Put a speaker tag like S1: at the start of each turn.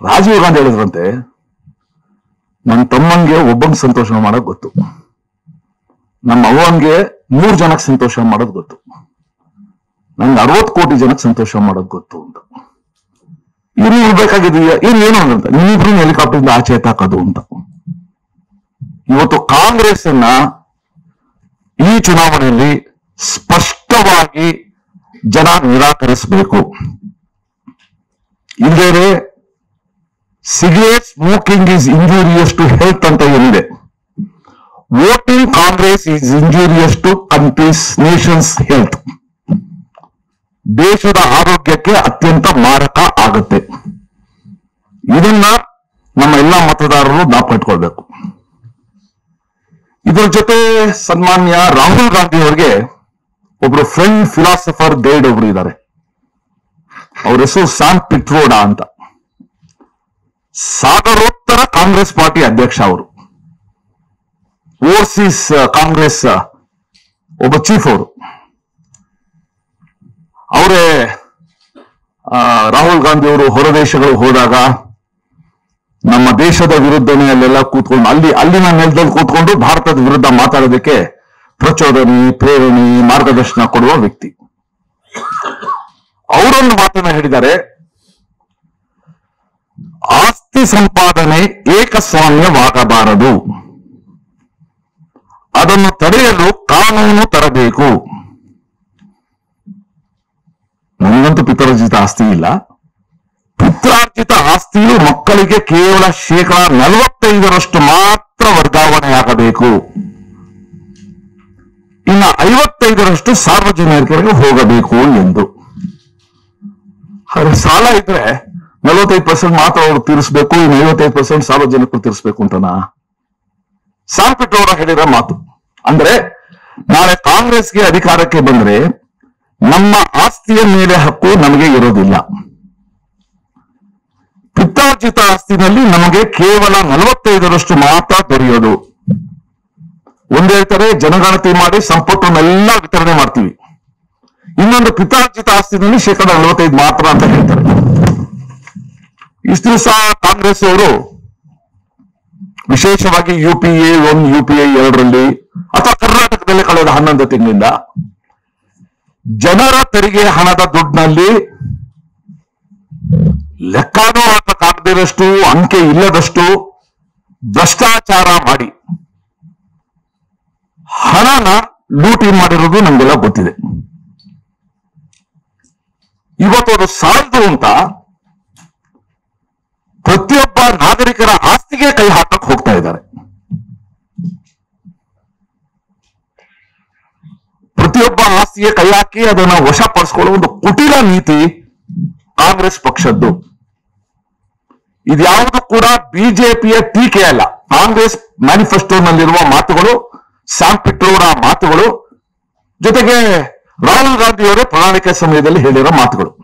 S1: ರಾಜೀವ್ ಗಾಂಧಿ ಹೇಳಿದ್ರಂತೆ ನನ್ನ ತಮ್ಮಂಗೆ ಒಬ್ಬಂಗೆ ಸಂತೋಷ ಮಾಡೋದ್ ಗೊತ್ತು ನಮ್ಮ ಅವ್ವನ್ಗೆ ಮೂರ್ ಜನಕ್ಕೆ ಸಂತೋಷ ಮಾಡೋದ್ ಗೊತ್ತು ನಂಗೆ ಅರವತ್ ಕೋಟಿ ಜನಕ್ಕೆ ಸಂತೋಷ ಮಾಡೋದ್ ಗೊತ್ತು ಅಂತ ಇವ್ರು ಇರ್ಬೇಕಾಗಿದೆಯಾ ಇವ್ರು ಏನು ಅಂತ ನೀವಿಬ್ರು ಹೆಲಿಕಾಪ್ಟರ್ ಇಂದ ಆಚೆ ಎತ್ತಾಕೋದು ಅಂತ ಇವತ್ತು ಕಾಂಗ್ರೆಸ್ ಅನ್ನ ಈ ಚುನಾವಣೆಯಲ್ಲಿ ಸ್ಪಷ್ಟವಾಗಿ ಜನ ನಿರಾಕರಿಸಬೇಕು ಇಲ್ಲದೇ cigarette smoking is injurious to health ಅಂತ ಏನಿದೆ voting Congress is injurious to countries nations health ದೇಶದ ಆರೋಗ್ಯಕ್ಕೆ ಅತ್ಯಂತ ಮಾರಕ ಆಗುತ್ತೆ ಇದನ್ನ ನಮ್ಮ ಎಲ್ಲಾ ಮತದಾರರು ಜ್ಞಾಪಕಟ್ಕೊಳ್ಬೇಕು ಇದರ ಜೊತೆ ಸನ್ಮಾನ್ಯ ರಾಹುಲ್ ಗಾಂಧಿ ಅವರಿಗೆ ಒಬ್ರು ಫ್ರೆಂಡ್ ಫಿಲಾಸಫರ್ ಗೈಡ್ ಒಬ್ರು ಇದ್ದಾರೆ ಅವ್ರ ಹೆಸರು ಸಾನ್ ಪಿಟ್ರೋಡಾ ಅಂತ ಸಾಗರೋತ್ತರ ಕಾಂಗ್ರೆಸ್ ಪಾರ್ಟಿ ಅಧ್ಯಕ್ಷ ಅವರು ಓವರ್ಸೀಸ್ ಕಾಂಗ್ರೆಸ್ ಒಬ್ಬ ಚೀಫ್ ಅವರು ಅವರೇ ರಾಹುಲ್ ಗಾಂಧಿ ಅವರು ಹೊರದೇಶಗಳು ಹೋದಾಗ ನಮ್ಮ ದೇಶದ ವಿರುದ್ಧನೇ ಅಲ್ಲೆಲ್ಲ ಕೂತ್ಕೊಂಡು ಅಲ್ಲಿ ಅಲ್ಲಿನ ನೆಲದಲ್ಲಿ ಕೂತ್ಕೊಂಡು ಭಾರತದ ವಿರುದ್ಧ ಮಾತಾಡೋದಕ್ಕೆ ಪ್ರಚೋದನೆ ಪ್ರೇರಣೆ ಮಾರ್ಗದರ್ಶನ ಕೊಡುವ ವ್ಯಕ್ತಿ ಅವರೊಂದು ಮಾತನ್ನ ಹೇಳಿದ್ದಾರೆ ಆಸ್ತಿ ಸಂಪಾದನೆ ಏಕಸ್ವಾಮ್ಯವಾಗಬಾರದು ಅದನ್ನು ತಡೆಯಲು ಕಾನೂನು ತರಬೇಕು ನನಗಂತೂ ಪಿತರಾರ್ಜಿತ ಆಸ್ತಿ ಇಲ್ಲ ಪಿತ್ರಾರ್ಜಿತ ಆಸ್ತಿಯು ಮಕ್ಕಳಿಗೆ ಕೇವಲ ಶೇಕಡ ನಲವತ್ತೈದರಷ್ಟು ಮಾತ್ರ ವರ್ಗಾವಣೆಯಾಗಬೇಕು ಇನ್ನು ಐವತ್ತೈದರಷ್ಟು ಸಾರ್ವಜನಿಕರಿಗೆ ಹೋಗಬೇಕು ಎಂದು ಹಾಗಾದ್ರೆ ಸಾಲ ಇದ್ರೆ ನಲವತ್ತೈದು ಪರ್ಸೆಂಟ್ ಮಾತ್ರ ಅವರು ತೀರಿಸಬೇಕು ಇನ್ನು ಐವತ್ತೈದು ಪರ್ಸೆಂಟ್ ಸಾರ್ವಜನಿಕರು ತೀರಿಸಬೇಕು ಅಂತನಾ ಸಾಲ್ಪಿಟ್ ಅವರ ಹೇಳಿರೋ ಮಾತು ಅಂದ್ರೆ ನಾಳೆ ಕಾಂಗ್ರೆಸ್ಗೆ ಅಧಿಕಾರಕ್ಕೆ ಬಂದ್ರೆ ನಮ್ಮ ಆಸ್ತಿಯ ಮೇಲೆ ಹಕ್ಕು ನಮಗೆ ಇರೋದಿಲ್ಲ ಪಿತ್ತಾರ್ಜಿತ ಆಸ್ತಿನಲ್ಲಿ ನಮಗೆ ಕೇವಲ ನಲವತ್ತೈದರಷ್ಟು ಮಾತ್ರ ದೊರೆಯೋದು ಒಂದು ಹೇಳ್ತಾರೆ ಜನಗಣತಿ ಮಾಡಿ ಸಂಪತ್ತನ್ನೆಲ್ಲ ವಿತರಣೆ ಮಾಡ್ತೀವಿ ಇನ್ನೊಂದು ಪಿತಾರ್ಜಿತ ಆಸ್ತಿನಲ್ಲಿ ಶೇಕಡ ನಲವತ್ತೈದು ಮಾತ್ರ ಅಂತ ಹೇಳ್ತಾರೆ ಇಷ್ಟು ದಿವಸ ಕಾಂಗ್ರೆಸ್ ಅವರು ವಿಶೇಷವಾಗಿ U P A one U P A ಎರಡರಲ್ಲಿ ಅಥವಾ ಕರ್ನಾಟಕದಲ್ಲಿ ಕಳೆದ ಹನ್ನೊಂದು ತಿಂಗಳಿಂದ ಜನರ ತೆರಿಗೆ ಹಣದ ದುಡ್ಡಿನಲ್ಲಿ ಲೆಕ್ಕಾನೂ ಹಾಕಕ್ಕಾಗದಿರಷ್ಟು ಅಂಕೆ ಇಲ್ಲದಷ್ಟು ಭ್ರಷ್ಟಾಚಾರ ಮಾಡಿ ಹಣನ ಲೂಟಿ ಮಾಡಿರೋದು ನಮ್ಗೆಲ್ಲ ಗೊತ್ತಿದೆ ಇವತ್ತು ಅದು ಸಾಲದು ಅಂತ ಪ್ರತಿಯೊಬ್ಬ ನಾಗರಿಕರ ಆಸ್ತಿಗೆ ಕೈ ಹಾಕಕ್ ಹೋಗ್ತಾ ಇದ್ದಾರೆ ಪ್ರತಿಯೊಬ್ಬ ಆಸ್ತಿಗೆ ಕೈ ಹಾಕಿ ಅದನ್ನ ವಶಪಡಿಸಿಕೊಳ್ಳುವ ಒಂದು ಕುಟಿಲ ನೀತಿ ಕಾಂಗ್ರೆಸ್ ಪಕ್ಷದ್ದು ಇದ್ಯಾವುದು ಕೂಡ ಬಿಜೆಪಿಯ ಟೀಕೆ ಅಲ್ಲ ಕಾಂಗ್ರೆಸ್ ಮ್ಯಾನಿಫೆಸ್ಟೋನಲ್ಲಿರುವ ಮಾತುಗಳು ಸ್ಯಾಮ್ ಪಿಟ್ರೋರ ಮಾತುಗಳು ಜೊತೆಗೆ ರಾಹುಲ್ ಗಾಂಧಿ ಅವರೇ ಪ್ರಣಾಳಿಕೆ ಸಮಯದಲ್ಲಿ ಹೇಳಿರೋ ಮಾತುಗಳು